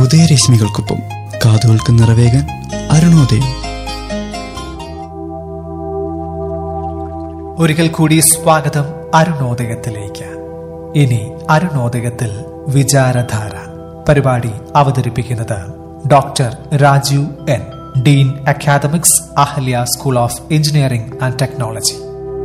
ഉദയരശ്മികൾക്കൊപ്പം കാതുകൾക്ക് നിറവേകാൻ അരുണോദയം ഒരിക്കൽ കൂടി സ്വാഗതം അരുണോദയത്തിലേക്ക് ഇനി അരുണോദയത്തിൽ വിചാരധാര പരിപാടി അവതരിപ്പിക്കുന്നത് doctor Rajeev N dean academics Ahalya school of engineering and technology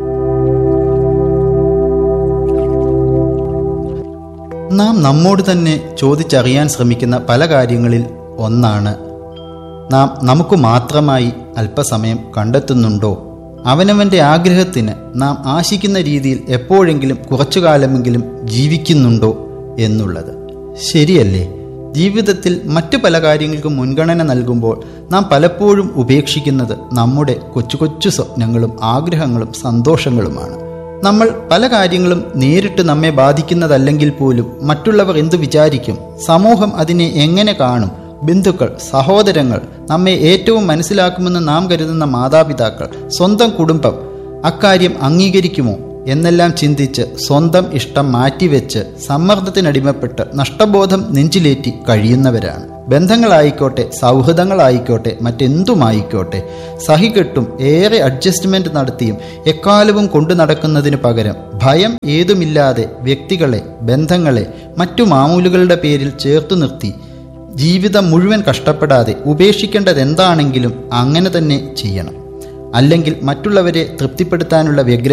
നാം നമ്മോട് തന്നെ ചോദിച്ചറിയാൻ ശ്രമിക്കുന്ന പല കാര്യങ്ങളിൽ ഒന്നാണ് നാം നമുക്ക് മാത്രമായി അല്പസമയം കണ്ടെത്തുന്നുണ്ടോ അവനവൻ്റെ ആഗ്രഹത്തിന് നാം ആശിക്കുന്ന രീതിയിൽ എപ്പോഴെങ്കിലും കുറച്ചു കാലമെങ്കിലും ജീവിക്കുന്നുണ്ടോ എന്നുള്ളത് ശരിയല്ലേ ജീവിതത്തിൽ മറ്റു പല കാര്യങ്ങൾക്കും മുൻഗണന നൽകുമ്പോൾ നാം പലപ്പോഴും ഉപേക്ഷിക്കുന്നത് നമ്മുടെ കൊച്ചു കൊച്ചു സ്വപ്നങ്ങളും ആഗ്രഹങ്ങളും സന്തോഷങ്ങളുമാണ് നമ്മൾ പല കാര്യങ്ങളും നേരിട്ട് നമ്മെ ബാധിക്കുന്നതല്ലെങ്കിൽ പോലും മറ്റുള്ളവർ എന്തു വിചാരിക്കും സമൂഹം അതിനെ എങ്ങനെ കാണും ബന്ധുക്കൾ സഹോദരങ്ങൾ നമ്മെ ഏറ്റവും മനസ്സിലാക്കുമെന്ന് നാം കരുതുന്ന മാതാപിതാക്കൾ സ്വന്തം കുടുംബം അക്കാര്യം അംഗീകരിക്കുമോ എന്നെല്ലാം ചിന്തിച്ച് സ്വന്തം ഇഷ്ടം മാറ്റിവെച്ച് സമ്മർദ്ദത്തിനടിമപ്പെട്ട് നഷ്ടബോധം നെഞ്ചിലേറ്റി കഴിയുന്നവരാണ് ബന്ധങ്ങളായിക്കോട്ടെ സൗഹൃദങ്ങളായിക്കോട്ടെ മറ്റെന്തുമായിക്കോട്ടെ സഹികെട്ടും ഏറെ അഡ്ജസ്റ്റ്മെന്റ് നടത്തിയും എക്കാലവും കൊണ്ടു നടക്കുന്നതിന് പകരം ഭയം ഏതുമില്ലാതെ വ്യക്തികളെ ബന്ധങ്ങളെ മറ്റു മാമൂലുകളുടെ പേരിൽ ചേർത്തു നിർത്തി ജീവിതം മുഴുവൻ കഷ്ടപ്പെടാതെ ഉപേക്ഷിക്കേണ്ടത് എന്താണെങ്കിലും അങ്ങനെ തന്നെ ചെയ്യണം അല്ലെങ്കിൽ മറ്റുള്ളവരെ തൃപ്തിപ്പെടുത്താനുള്ള വ്യഗ്ര